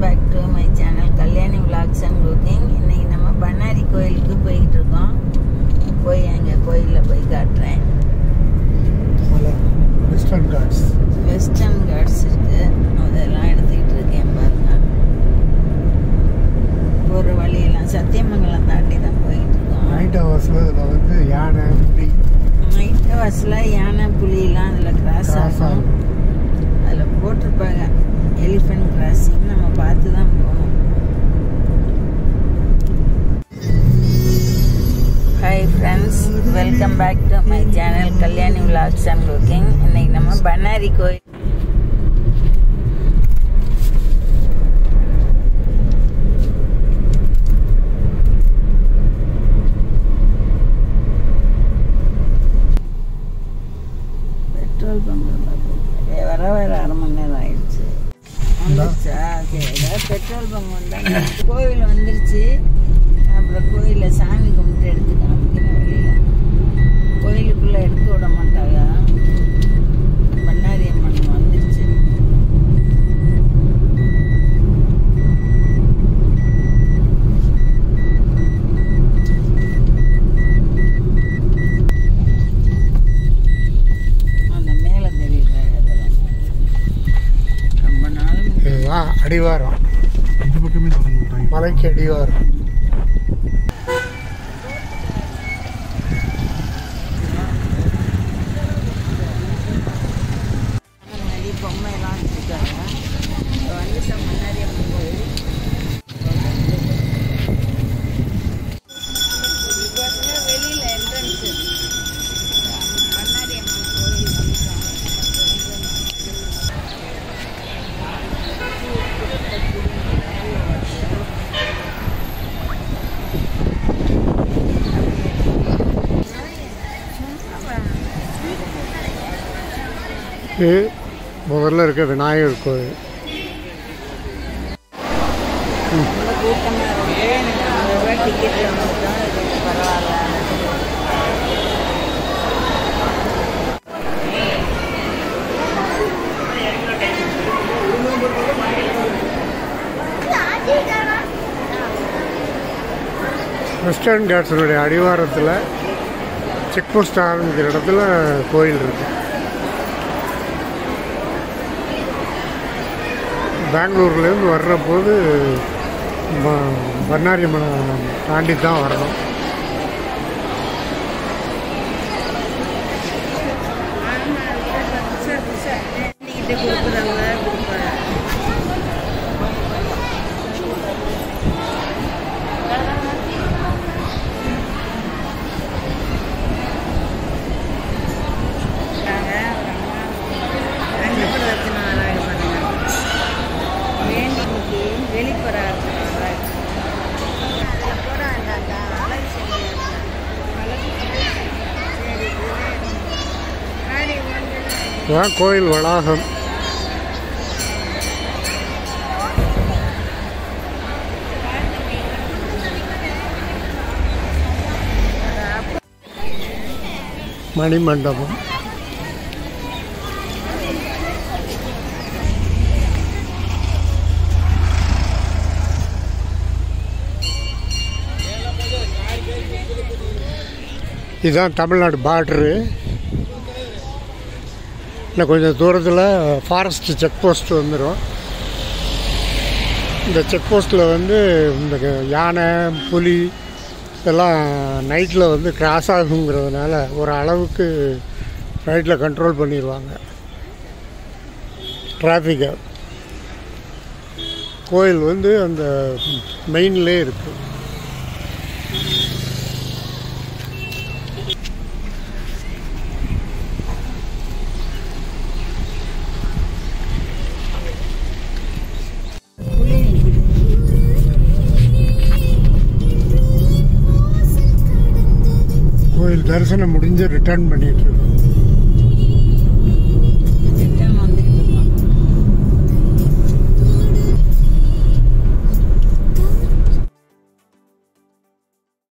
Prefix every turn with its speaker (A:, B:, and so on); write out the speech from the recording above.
A: Back to my channel Kalyani vlogs and cooking இன்னைக்கு நம்ம பண்ணாரி கோயிலுக்கு போய்கிட்டு இருக்கோம் போய் அங்கே கோயிலில் போய் காட்டுறேன்
B: வெஸ்டர்ன் கார்ட்ஸ்
A: வெஸ்டர்ன் கார்ட்ஸ் இருக்கு அதெல்லாம் எடுத்துக்கிட்டு இருக்கேன் பாருங்க போகிற வழியெல்லாம் சத்தியமங்கலம் தாண்டி தான் போய்கிட்டு இருக்கோம்
B: நைட் ஹவர்ஸில் இதில் வந்து யானை புலி
A: நைட் பஸ்ஸில் யானை புலியெல்லாம் அதில் கிராஸ்
B: Cross
A: ஆகும்
B: ஆகும்.
A: அதில் போட்டிருப்பாங்க எலிஃபென்ட் கிராசிங் நம்ம பார்த்து தான் போகணும் hi friends welcome back to my channel Kalyani vlogs and cooking இன்னைக்கு நம்ம பண்ணாரி கோயில் பெட்ரோல் பங்க் வர வர அரை மணி நேரம் ஆயிடுச்சு வந்துருச்சா ஓகே ஏதாவது பெட்ரோல் பங்க் வந்தா கோவில் வந்துருச்சு அப்புறம் கோயிலில் சாமி கும்பிட்டு எடுத்து காமிக்கணும் வெளியில கோயிலுக்குள்ள எடுக்க விட மாட்டாங்க பண்ணாரி அம்மன் வந்துருச்சு அந்த மேலே தெரியுற இதெல்லாம் ரொம்ப நாள் முன்னாடி
B: இதுதான் அடிவாரம்
C: இந்த பக்கமே திறந்து விட்டாங்க
B: மலைக்கு அடிவாரம்
A: முன்னாடி பொம்மையெல்லாம் வச்சுருக்காங்க இப்போ வந்துட்டோம் முன்னாடி அம்மன் கோயில் இப்போ வந்து வெளியில் என்ட்ரன்ஸு மன்னாரி அம்மன் கோயில் வந்துட்டோம்
B: இது முதல்ல இருக்க விநாயகர் கோயில்
A: ரொம்ப கூட்டமாக இருக்கு எனக்கு ஐம்பது ரூபா டிக்கெட் வந்துட்டோம் இது பரவாயில்ல
B: வெஸ்டர்ன் காட்ஸினுடைய அடிவாரத்தில் செக் போஸ்ட் ஆரம்பிக்கிற இடத்துல கோயில் இருக்கு பெங்களூர்லேருந்து வர்றபோது ப- பண்ணாரி மலை தாண்டி தான் வரணும்
A: வேண்டிக்கிட்டு கொடுக்குறவங்க கொடுப்பாங்க வெளிப்புற
B: இதுதான் கோயில் வளாகம் மணிமண்டபம் இதுதான் தமிழ்நாடு பார்டரு இன்னும் கொஞ்சம் தூரத்தில் ஃபாரஸ்ட் செக் போஸ்ட் வந்துடும் இந்த செக் போஸ்ட்டில் வந்து இந்த யானை புலி இதெல்லாம் நைட்டில் வந்து கிராஸ் ஆகுங்கிறதுனால ஒரு அளவுக்கு நைட்டில் கண்ட்ரோல் பண்ணிடுவாங்க டிராஃபிக்கை கோயில் வந்து அந்த மெயின்லே இருக்குது
A: புளி நிக்குது.
B: கோயில் தரிசனம் முடிஞ்சு ரிட்டர்ன் பண்ணிட்டு இருக்கோம்